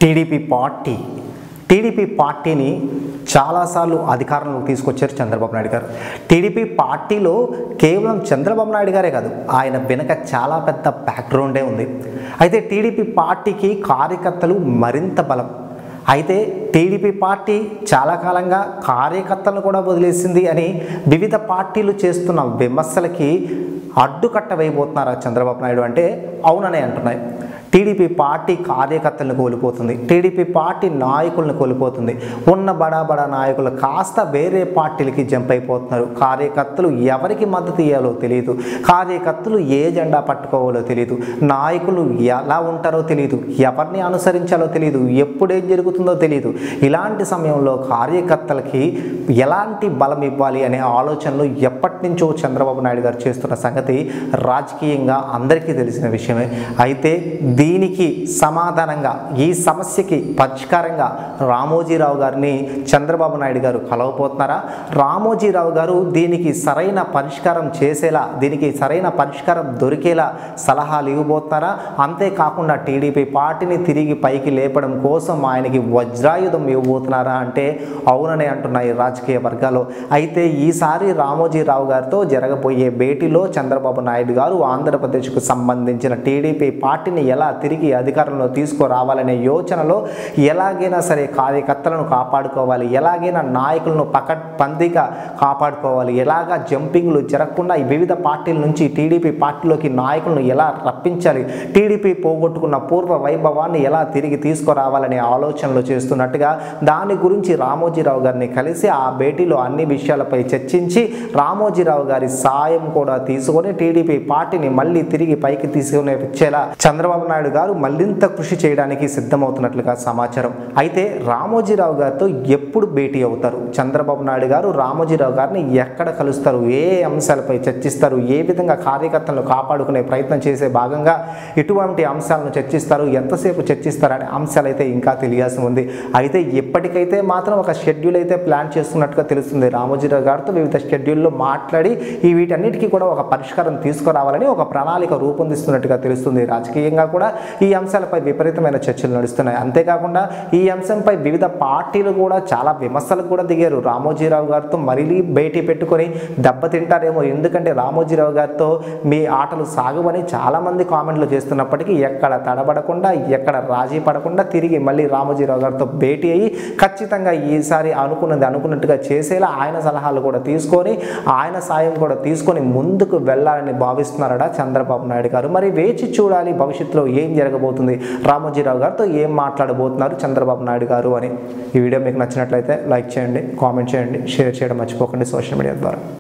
TDP party TDP పార్టీని చాలాసార్లు అధికారంలోకి తీసుకొచ్చారు చంద్రబాబు నాయుడు గారు టీడీపీ పార్టీలో కేవలం చంద్రబాబు నాయుడు గారే కాదు ఆయన వెనక చాలా పెద్ద బ్యాక్గ్రౌండే ఉంది అయితే టీడీపీ పార్టీకి కార్యకర్తలు మరింత బలం అయితే టీడీపీ పార్టీ చాలా కాలంగా కార్యకర్తలను కూడా వదిలేసింది అని వివిధ పార్టీలు చేస్తున్న విమర్శలకి అడ్డుకట్ట వేయబోతున్నారా చంద్రబాబు నాయుడు అంటే అవుననే అంటున్నాయి టీడీపీ పార్టీ కార్యకర్తలను కోల్పోతుంది టీడీపీ పార్టీ నాయకులను కోల్పోతుంది ఉన్న బడా బడా నాయకులు కాస్త వేరే పార్టీలకి జంప్ అయిపోతున్నారు కార్యకర్తలు ఎవరికి మద్దతు ఇవ్వాలో తెలియదు కార్యకర్తలు ఏ జెండా పట్టుకోవాలో తెలియదు నాయకులు ఎలా ఉంటారో తెలియదు ఎవరిని అనుసరించాలో తెలియదు ఎప్పుడేం జరుగుతుందో తెలియదు ఇలాంటి సమయంలో కార్యకర్తలకి ఎలాంటి బలం ఇవ్వాలి అనే ఆలోచనలు ఎప్పటి నుంచో చంద్రబాబు నాయుడు గారు చేస్తున్న సంగతి రాజకీయంగా అందరికీ తెలిసిన విషయమే అయితే దీనికి సమాధానంగా ఈ సమస్యకి పరిష్కారంగా రామోజీరావు గారిని చంద్రబాబు నాయుడు గారు కలవబోతున్నారా రామోజీరావు గారు దీనికి సరైన పరిష్కారం చేసేలా దీనికి సరైన పరిష్కారం దొరికేలా సలహాలు ఇవ్వబోతున్నారా అంతేకాకుండా టీడీపీ పార్టీని తిరిగి పైకి లేపడం కోసం ఆయనకి వజ్రాయుధం ఇవ్వబోతున్నారా అంటే అవుననే అంటున్నాయి రాజకీయ వర్గాలు అయితే ఈసారి రామోజీరావు గారితో జరగబోయే భేటీలో చంద్రబాబు నాయుడు గారు ఆంధ్రప్రదేశ్కు సంబంధించిన టీడీపీ పార్టీని ఎలా తిరిగి అధికారంలో తీసుకురావాలనే యోచనలో ఎలాగైనా సరే కార్యకర్తలను కాపాడుకోవాలి ఎలాగైనా నాయకులను పకడ్బందీగా కాపాడుకోవాలి ఎలాగా జంపింగ్లు జరగకుండా ఈ వివిధ పార్టీల నుంచి టీడీపీ పార్టీలోకి నాయకులను ఎలా రప్పించాలి టీడీపీ పోగొట్టుకున్న పూర్వ వైభవాన్ని ఎలా తిరిగి తీసుకురావాలనే ఆలోచనలు చేస్తున్నట్టుగా దాని గురించి రామోజీరావు గారిని కలిసి ఆ భేటీలో అన్ని విషయాలపై చర్చించి రామోజీరావు గారి సాయం కూడా తీసుకొని టీడీపీ పార్టీని మళ్ళీ తిరిగి పైకి తీసుకునే వచ్చేలా చంద్రబాబు నాయుడు గారు మరింత కృషి చేయడానికి సిద్ధమవుతున్నట్లుగా సమాచారం అయితే రామోజీరావు గారితో ఎప్పుడు భేటీ అవుతారు చంద్రబాబు నాయుడు గారు రామోజీరావు గారిని ఎక్కడ కలుస్తారు ఏ అంశాలపై చర్చిస్తారు ఏ విధంగా కార్యకర్తలను కాపాడుకునే ప్రయత్నం చేసే భాగంగా ఎటువంటి అంశాలను చర్చిస్తారు ఎంతసేపు చర్చిస్తారు అనే అంశాలు అయితే ఇంకా తెలియాల్సి ఉంది అయితే ఇప్పటికైతే మాత్రం ఒక షెడ్యూల్ అయితే ప్లాన్ చేస్తున్నట్టుగా తెలుస్తుంది రామోజీరావు గారితో వివిధ షెడ్యూల్లో మాట్లాడి ఈ వీటన్నిటికీ కూడా ఒక పరిష్కారం తీసుకురావాలని ఒక ప్రణాళిక రూపొందిస్తున్నట్టుగా తెలుస్తుంది రాజకీయంగా కూడా ఈ అంశాలపై విపరీతమైన చర్చలు నడుస్తున్నాయి అంతేకాకుండా ఈ అంశంపై వివిధ పార్టీలు కూడా చాలా విమర్శలకు కూడా దిగారు రామోజీరావు గారితో మరీ భేటీ పెట్టుకొని దెబ్బతింటారేమో ఎందుకంటే రామోజీరావు గారితో మీ ఆటలు సాగువని చాలామంది కామెంట్లు చేస్తున్నప్పటికీ ఎక్కడ తడబడకుండా ఎక్కడ రాజీ పడకుండా తిరిగి మళ్ళీ రామోజీరావు గారితో భేటీ అయ్యి ఖచ్చితంగా ఈసారి అనుకున్నది అనుకున్నట్టుగా చేసేలా ఆయన సలహాలు కూడా తీసుకొని ఆయన సాయం కూడా తీసుకొని ముందుకు వెళ్ళాలని భావిస్తున్నారట చంద్రబాబు నాయుడు గారు మరి వేచి చూడాలి భవిష్యత్తులో ఏం జరగబోతుంది రామోజీరావు గారితో ఏం మాట్లాడబోతున్నారు చంద్రబాబు నాయుడు గారు అని ఈ వీడియో మీకు నచ్చినట్లయితే లైక్ చేయండి కామెంట్ చేయండి షేర్ చేయడం మర్చిపోకండి సోషల్ మీడియా ద్వారా